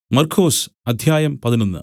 മർക്കൊസ് അധ്യായം പതിനൊന്ന്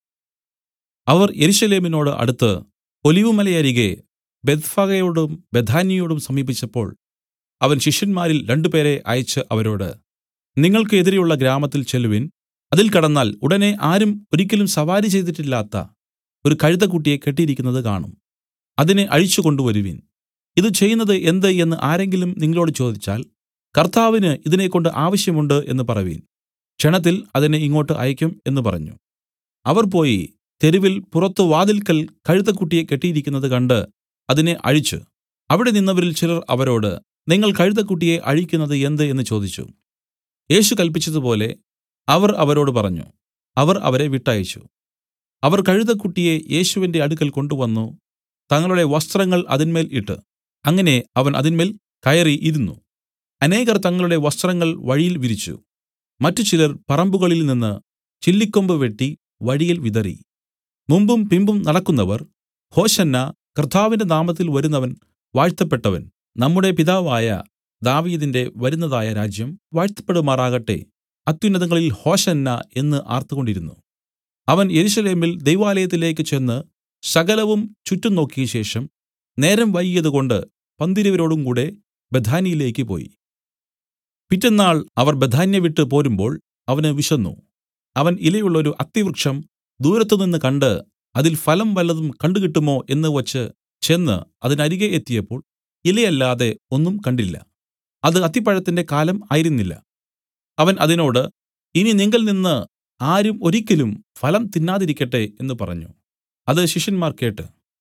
അവർ യെരൂശലേമിനോട് അടുത്ത് ഒലിവുമലയരികെ ബേത്ത്ഫഗയോടും ബേഥാന്യയോടും സമീപിച്ചപ്പോൾ അവൻ ശിഷ്യന്മാരിൽ രണ്ടുപേരെ അയച്ച് അവരോട് നിങ്ങൾക്ക് എതിരെയുള്ള ഗ്രാമത്തിൽ ചെല്ലുവിൻ അതിൽ കടന്നാൽ ഉടനെ ആരും ഒരിക്കലും സവാരി ചെയ്തിട്ടില്ലാത്ത ഒരു കഴുതക്കുട്ടിയെ കെട്ടിയിരിക്കുന്നത് കാണും അതിനെ അഴിച്ച് കൊണ്ടുവരുവിൻ ഇത് ചെയ്യുന്നത് എന്ത് എന്ന് ആരെങ്കിലും നിങ്ങളോട് ചോദിച്ചാൽ കർത്താവിന് ഇതിനെക്കൊണ്ട് ആവശ്യമുണ്ട് എന്ന് പറവിൻ ക്ഷണത്തിൽ അതിനെ ഇങ്ങോട്ട് അയയ്ക്കും എന്ന് പറഞ്ഞു അവർ പോയി തെരുവിൽ പുറത്തു വാതിൽക്കൽ കഴുതക്കുട്ടിയെ കെട്ടിയിരിക്കുന്നത് കണ്ട് അതിനെ അഴിച്ച് അവിടെ നിന്നവരിൽ ചിലർ അവരോട് നിങ്ങൾ കഴുതക്കുട്ടിയെ അഴിക്കുന്നത് എന്ത് എന്ന് ചോദിച്ചു യേശു കല്പിച്ചതുപോലെ അവർ അവരോട് പറഞ്ഞു അവർ അവരെ വിട്ടയച്ചു അവർ കഴുതക്കുട്ടിയെ യേശുവിന്റെ അടുക്കൽ കൊണ്ടുവന്നു തങ്ങളുടെ വസ്ത്രങ്ങൾ അതിന്മേൽ ഇട്ട് അങ്ങനെ അവൻ അതിന്മേൽ കയറി ഇരുന്നു അനേകർ തങ്ങളുടെ വസ്ത്രങ്ങൾ വഴിയിൽ വിരിച്ചു മറ്റു ചിലർ പറമ്പുകളിൽ നിന്ന് ചില്ലിക്കൊമ്പ് വെട്ടി വഴിയിൽ വിതറി മുമ്പും പിമ്പും നടക്കുന്നവർ ഹോശന്നാ കർത്താവിന്റെ നാമത്തിൽ വരുന്നവൻ വാഴ്ത്തപ്പെട്ടവൻ നമ്മുടെ പിതാവായ ദാവീദിന്റെ വരുന്നതായ രാജ്യം വാഴ്ത്തപ്പെടുമാറാകട്ടെ അത്യുന്നതങ്ങളിൽ ഹോശന്നാ എന്ന് ആർത്തുകൊണ്ടിരുന്നു അവൻ യെരൂശലേമിൽ ദൈവാലയത്തിലേക്ക് ചെന്ന് സകലവും ചുറ്റും നോക്കിയ ശേഷം നേരം വൈകിയതുകൊണ്ട് പന്തിരുവരോടും കൂടെ ബേഥാന്യയിലേക്ക് പോയി പിറ്റെന്നാൾ അവർ ബേഥാന്യ വിട്ടു പോരുമ്പോൾ അവന് വിശന്നു അവൻ ഇലയുള്ളൊരു അത്തിവൃക്ഷം ദൂരത്തുനിന്ന് കണ്ട് അതിൽ ഫലം വല്ലതും കണ്ടുകിട്ടുമോ എന്ന് വച്ച് ചെന്ന് അതിനരികെ എത്തിയപ്പോൾ ഇലയല്ലാതെ ഒന്നും കണ്ടില്ല അത് അത്തിപ്പഴത്തിന്റെ കാലം ആയിരുന്നില്ല അവൻ അതിനോട് ഇനി നിങ്കൽ നിന്ന് ആരും ഒരിക്കലും ഫലം തിന്നാതിരിക്കട്ടെ എന്ന് പറഞ്ഞു അത് ശിഷ്യന്മാർ കേട്ട്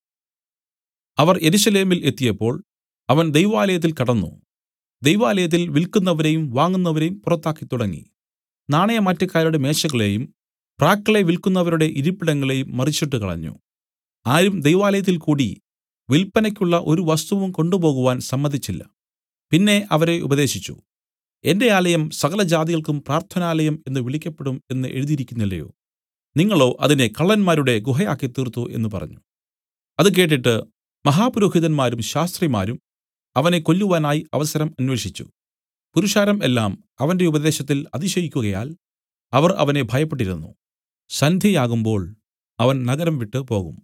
അവർ യെരൂശലേമിൽ എത്തിയപ്പോൾ അവൻ ദൈവാലയത്തിൽ കടന്നു ദൈവാലയത്തിൽ വിൽക്കുന്നവരെയും വാങ്ങുന്നവരെയും പുറത്താക്കി തുടങ്ങി നാണയമാറ്റക്കാരുടെ മേശകളെയും പ്രാക്കളെ വിൽക്കുന്നവരുടെ ഇരിപ്പിടങ്ങളെയും മറിച്ചിട്ട് കളഞ്ഞു ആരും ദൈവാലയത്തിൽ കൂടി വിൽപ്പനയ്ക്കുള്ള ഒരു വസ്തുവും കൊണ്ടുപോകുവാൻ സമ്മതിച്ചില്ല പിന്നെ അവരെ ഉപദേശിച്ചു എന്റെ ആലയം സകല ജാതികൾക്കും പ്രാർത്ഥനാലയം എന്ന് വിളിക്കപ്പെടും എന്ന് എഴുതിയിരിക്കുന്നില്ലയോ നിങ്ങളോ അതിനെ കള്ളന്മാരുടെ ഗുഹയാക്കി തീർത്തു എന്ന് പറഞ്ഞു അത് കേട്ടിട്ട് മഹാപുരോഹിതന്മാരും ശാസ്ത്രിമാരും അവനെ കൊല്ലുവാനായി അവസരം അന്വേഷിച്ചു പുരുഷാരം എല്ലാം അവന്റെ ഉപദേശത്തിൽ അതിശയിക്കുകയാൽ അവർ അവനെ ഭയപ്പെട്ടിരുന്നു സന്ധ്യയാകുമ്പോൾ അവൻ നഗരം വിട്ടു പോകും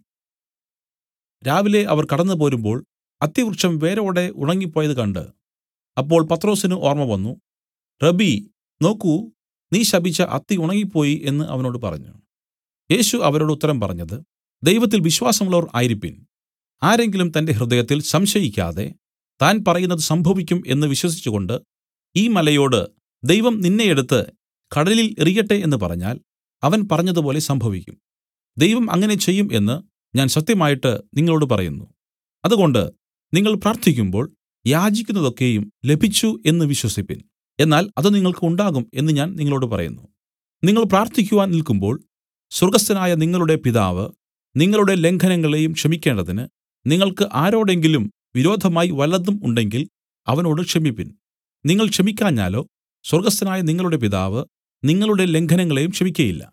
രാവിലെ അവർ കടന്നു പോരുമ്പോൾ അത്തിവൃക്ഷം വേരോടെ ഉണങ്ങിപ്പോയത് കണ്ട് അപ്പോൾ പത്രോസിന് ഓർമ്മ വന്നു റബി നോക്കൂ നീ ശപിച്ച അത്തി ഉണങ്ങിപ്പോയി എന്ന് അവനോട് പറഞ്ഞു യേശു അവരോട് ഉത്തരം പറഞ്ഞത് ദൈവത്തിൽ വിശ്വാസമുള്ളവർ ആയിരിപ്പിൻ ആരെങ്കിലും തന്റെ ഹൃദയത്തിൽ സംശയിക്കാതെ താൻ പറയുന്നത് സംഭവിക്കും എന്ന് വിശ്വസിച്ചുകൊണ്ട് ഈ മലയോട് ദൈവം നിന്നെ എടുത്ത് കടലിൽ എറിയട്ടെ എന്ന് പറഞ്ഞാൽ അവൻ പറഞ്ഞതുപോലെ സംഭവിക്കും ദൈവം അങ്ങനെ ചെയ്യും എന്ന് ഞാൻ സത്യമായിട്ട് നിങ്ങളോട് പറയുന്നു അതുകൊണ്ട് നിങ്ങൾ പ്രാർത്ഥിക്കുമ്പോൾ യാചിക്കുന്നതൊക്കെയും ലഭിച്ചു എന്ന് വിശ്വസിപ്പിൻ എന്നാൽ അത് നിങ്ങൾക്ക് ഉണ്ടാകും എന്ന് ഞാൻ നിങ്ങളോട് പറയുന്നു നിങ്ങൾ പ്രാർത്ഥിക്കുവാൻ നിൽക്കുമ്പോൾ സ്വർഗസ്ഥനായ നിങ്ങളുടെ പിതാവ് നിങ്ങളുടെ ലംഘനങ്ങളെയും ക്ഷമിക്കേണ്ടതിന് നിങ്ങൾക്ക് ആരോടെങ്കിലും വിരോധമായി വല്ലതും ഉണ്ടെങ്കിൽ അവനോട് ക്ഷമിപ്പിൻ നിങ്ങൾ ക്ഷമിക്കാഞ്ഞാലോ സ്വർഗസ്ഥനായ നിങ്ങളുടെ പിതാവ് നിങ്ങളുടെ ലംഘനങ്ങളെയും ക്ഷമിക്കയില്ല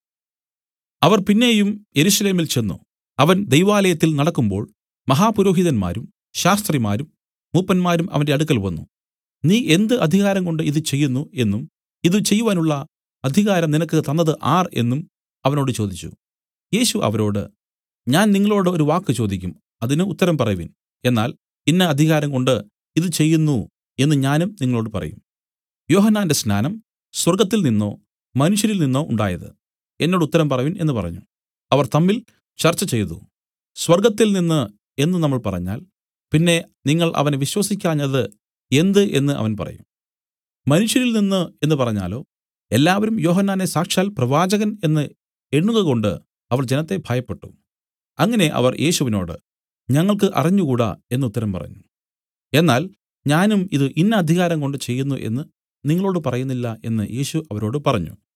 അവർ പിന്നെയും യെരൂശലേമിൽ ചെന്നു അവൻ ദൈവാലയത്തിൽ നടക്കുമ്പോൾ മഹാപുരോഹിതന്മാരും ശാസ്ത്രിമാരും മൂപ്പന്മാരും അവന്റെ അടുക്കൽ വന്നു നീ എന്ത് അധികാരം കൊണ്ട് ഇത് ചെയ്യുന്നു എന്നും ഇത് ചെയ്യുവാനുള്ള അധികാരം നിനക്ക് തന്നത് ആർ എന്നും അവനോട് ചോദിച്ചു യേശു അവരോട് ഞാൻ നിങ്ങളോട് ഒരു വാക്ക് ചോദിക്കും അതിന് ഉത്തരം പറവിൻ എന്നാൽ ഇന്ന അധികാരം കൊണ്ട് ഇത് ചെയ്യുന്നു എന്ന് ഞാനും നിങ്ങളോട് പറയും യോഹന്നാന്റെ സ്നാനം സ്വർഗ്ഗത്തിൽ നിന്നോ മനുഷ്യരിൽ നിന്നോ ഉണ്ടായത് എന്നോട് ഉത്തരം പറവിൻ എന്ന് പറഞ്ഞു അവർ തമ്മിൽ ചർച്ച ചെയ്തു സ്വർഗ്ഗത്തിൽ നിന്ന് എന്ന് നമ്മൾ പറഞ്ഞാൽ പിന്നെ നിങ്ങൾ അവനെ വിശ്വസിക്കാഞ്ഞത് എന്ത് എന്ന് അവൻ പറയും മനുഷ്യരിൽ നിന്ന് എന്ന് പറഞ്ഞാലോ എല്ലാവരും യോഹന്നാനെ സാക്ഷാൽ പ്രവാചകൻ എന്ന് എണ്ണുകകൊണ്ട് അവർ ജനത്തെ ഭയപ്പെട്ടു അങ്ങനെ അവർ യേശുവിനോട് ഞങ്ങൾക്ക് അറിഞ്ഞുകൂടാ എന്ന് ഉത്തരം പറഞ്ഞു എന്നാൽ ഞാനും ഇത് ഇന്ന അധികാരം കൊണ്ട് ചെയ്യുന്നു എന്ന് നിങ്ങളോട് പറയുന്നില്ല എന്ന് യേശു അവരോട് പറഞ്ഞു